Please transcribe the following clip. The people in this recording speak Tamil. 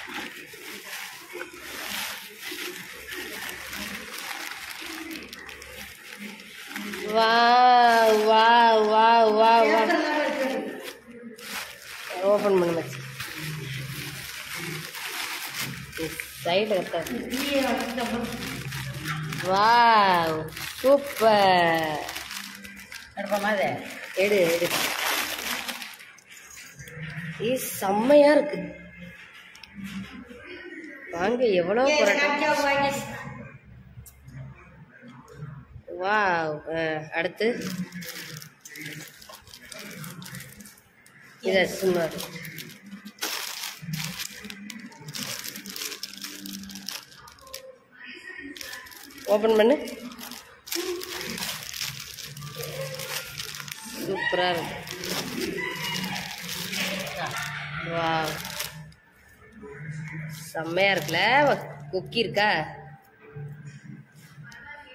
வா வா வா வா வா ஓப்பன் பண்ணு மச்சி சைடில் கத்த வா சூப்பர் எடுப்போமா அது எடு எடு ஏ செம்மையா இருக்கு வாங்க எவ்வளோ புரட்டம் வா அடுத்து இத சும்மா இரு. ஓப்பன் பண்ணு சூப்பரா இருக்கு வா செம்மையா இருக்குல்ல குக்கி இருக்கா